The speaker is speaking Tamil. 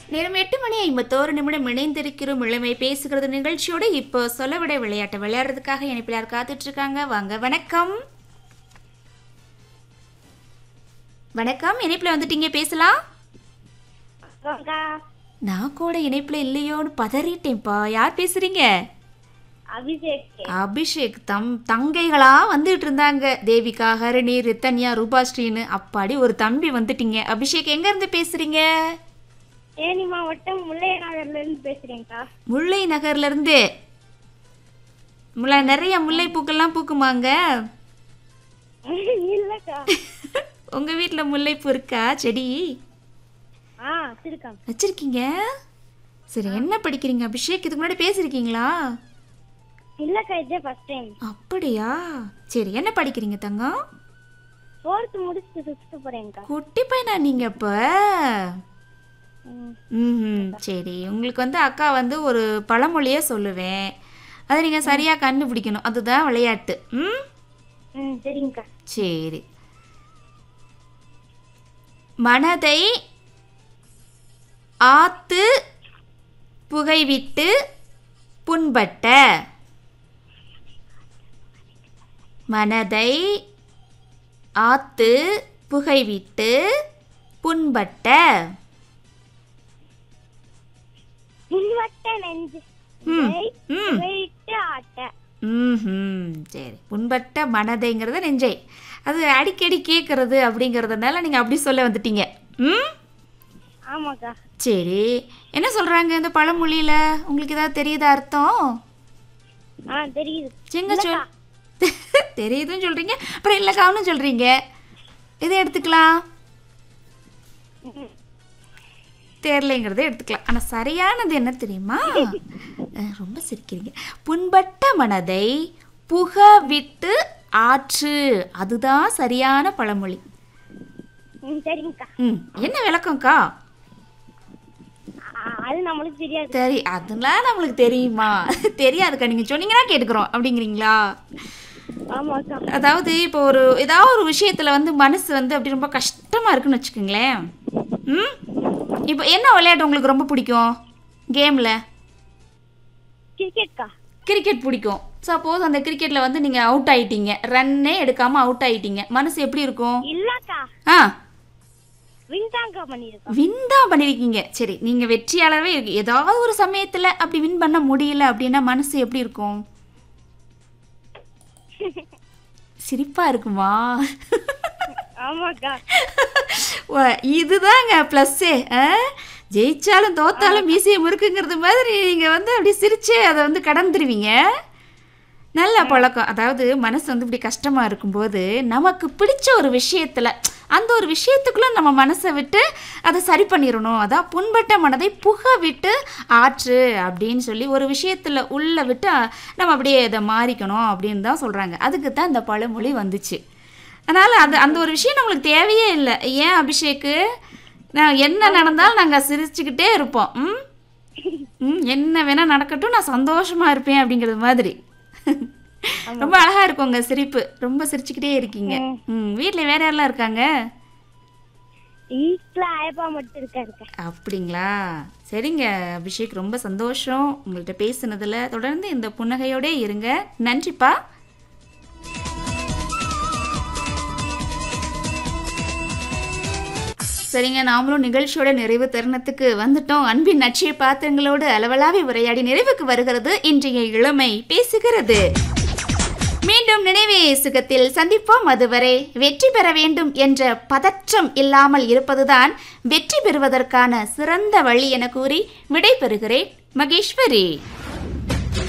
நேரம் எட்டு மணி ஐம்பத்தோரு நிமிடம் இணைந்திருக்கிறோம் இளமை பேசுகிறது நிகழ்ச்சியோடு இப்போ சொல்லவிட விளையாட்டு விளையாடுறதுக்காக இணைப்பில் யார் காத்துட்டு இருக்காங்க வாங்க வணக்கம் வணக்கம் இணைப்பில் வந்துட்டீங்க பேசலாம் அக்கா நான் கூட இணைப்பில் இல்லையோன்னு பதறிட்டேன்ப்பா யார் பேசுறீங்க அபிஷேக் அபிஷேக் தம் தங்கைகளா வந்துட்டு இருந்தாங்க தேவிகா ஹரணி ரித்தன்யா ரூபாஸ்ரீன்னு அப்பாடி ஒரு தம்பி வந்துட்டீங்க அபிஷேக் எங்க இருந்து பேசுறீங்க தேனி மாவட்டம் முல்லைநகர்ல இருந்து பேசுறேன்க்கா முல்லை நகர்ல இருந்து முல்லை நிறைய முல்லை பூக்கள்லாம் பூக்குமாங்க இல்லக்கா உங்க வீட்ல முல்லைப்பூ இருக்கா செடி ஆ வச்சிருக்காங்க வச்சிருக்கீங்க சரி என்ன படிக்கிறீங்க அபிஷேக் இதுக்கு முன்னாடி பேசியிருக்கீங்களா இல்லக்கா இதே ஃபர்ஸ்ட் டைம் அப்படியா சரி என்ன படிக்கிறீங்க தங்கம் ஃபோர்த் முடிச்சுட்டு ஃபிஃப்த் போறேன்க்கா குட்டி பையனா நீங்க இப்ப ம். ம் சரி உங்களுக்கு வந்து அக்கா வந்து ஒரு பழமொழியே சொல்லுவேன் அதை நீங்கள் சரியாக கண்டுபிடிக்கணும் அதுதான் விளையாட்டு ம் ம் சரிங்கக்கா சரி மனதை ஆத்து புகைவிட்டு புண்பட்ட மனதை ஆத்து புகைவிட்டு புண்பட்ட முன்வட்ட நெஞ்சு ம் ஜெய், ம் வெயிட்டு ஆட்ட ம் சரி புண்பட்ட மனதைங்கிறது நெஞ்சை அது அடிக்கடி கேட்கறது அப்படிங்கிறதுனால நீங்கள் அப்படி சொல்ல வந்துட்டீங்க ம் ஆமாக்கா சரி என்ன சொல்கிறாங்க இந்த பழமொழியில் உங்களுக்கு ஏதாவது தெரியுதா அர்த்தம் ஆ தெரியுது எங்க சொல் தெரியுதுன்னு சொல்கிறீங்க அப்புறம் இல்லைக்கான்னு சொல்கிறீங்க இதை எடுத்துக்கலாம் ம். தெரிலைங்கிறத எடுத்துக்கலாம் ஆனால் சரியானது என்ன தெரியுமா அஹ், ரொம்ப சிரிக்கிறீங்க புண்பட்ட மனதை புக விட்டு ஆற்று அதுதான் சரியான பழமொழி ம் சரிங்கக்கா ம் என்ன விளக்கம்க்கா ஆ, அது நம்மளுக்கு தெரியாது சரி அதெல்லாம் நம்மளுக்கு தெரியுமா தெரியாதுக்கா நீங்கள் சொன்னீங்கன்னா கேட்டுக்கிறோம் அப்படிங்கிறீங்களா ஆமாக்கா அதாவது இப்போ ஒரு ஏதாவது ஒரு விஷயத்தில் வந்து மனசு வந்து அப்படி ரொம்ப கஷ்டமாக இருக்குன்னு வச்சுக்கோங்களேன் ம் இப்போ என்ன விளையாட்டு உங்களுக்கு ரொம்ப பிடிக்கும் கேமில் கிரிக்கெட்க்கா கிரிக்கெட் பிடிக்கும் சப்போஸ் அந்த கிரிக்கெட்டில் வந்து நீங்கள் அவுட் ஆயிட்டீங்க ரன்னே எடுக்காமல் அவுட் ஆயிட்டீங்க மனசு எப்படி இருக்கும் இல்லக்கா ஆ வின் தான்க்கா பண்ணியிருக்கோம் வின் தான் பண்ணியிருக்கீங்க சரி நீங்கள் வெற்றியாளரவே இருக்கு ஏதாவது ஒரு சமயத்தில் அப்படி வின் பண்ண முடியல அப்படின்னா மனசு எப்படி இருக்கும் சிரிப்பாக இருக்குமா ஆமாக்கா வா, இதுதாங்க ப்ளஸ்ஸே ஜெயிச்சாலும் தோத்தாலும் மீசியை முறுக்குங்கிறது மாதிரி நீங்கள் வந்து அப்படி சிரிச்சு அதை வந்து கடந்துருவீங்க நல்ல பழக்கம் அதாவது மனசு வந்து இப்படி கஷ்டமாக இருக்கும்போது நமக்கு பிடிச்ச ஒரு விஷயத்தில் அந்த ஒரு விஷயத்துக்குள்ளே நம்ம மனசை விட்டு அதை சரி பண்ணிடணும் அதான் புண்பட்ட மனதை புக விட்டு ஆற்று அப்படின்னு சொல்லி ஒரு விஷயத்தில் உள்ள விட்டு அஹ், நம்ம அப்படியே இதை மாறிக்கணும் அப்படின்னு தான் சொல்கிறாங்க அதுக்கு தான் இந்த பழமொழி வந்துச்சு அதனால் அது அந்த ஒரு விஷயம் நம்மளுக்கு தேவையே இல்லை ஏன் அபிஷேக்கு நான் என்ன நடந்தாலும் நாங்கள் சிரிச்சுக்கிட்டே இருப்போம் ம் ம் என்ன வேணால் நடக்கட்டும் நான் சந்தோஷமாக இருப்பேன் அப்படிங்கிறது மாதிரி ரொம்ப அழகா இருக்கும் உங்க சிரிப்பு ரொம்ப சிரிச்சுக்கிட்டே இருக்கீங்க ம் வீட்டில் வேற யாரெல்லாம் இருக்காங்க வீட்டுல ஆயப்பா மட்டும் இருக்காருக்கா அப்படிங்களா சரிங்க அபிஷேக் ரொம்ப சந்தோஷம் உங்கள்கிட்ட பேசுனதுல தொடர்ந்து இந்த புன்னகையோடே இருங்க நன்றிப்பா சரிங்க நாமளும் நிகழ்ச்சியோட நிறைவு தருணத்துக்கு வந்துட்டோம் அன்பின் நட்சிய பாத்திரங்களோடு அளவலாவி உரையாடி நிறைவுக்கு வருகிறது இன்றைய இளமை பேசுகிறது மீண்டும் நினைவே சுகத்தில் சந்திப்போம் அதுவரை வெற்றி பெற வேண்டும் என்ற பதற்றம் இல்லாமல் இருப்பதுதான் வெற்றி பெறுவதற்கான சிறந்த வழி என கூறி விடை பெறுகிறேன் மகேஸ்வரி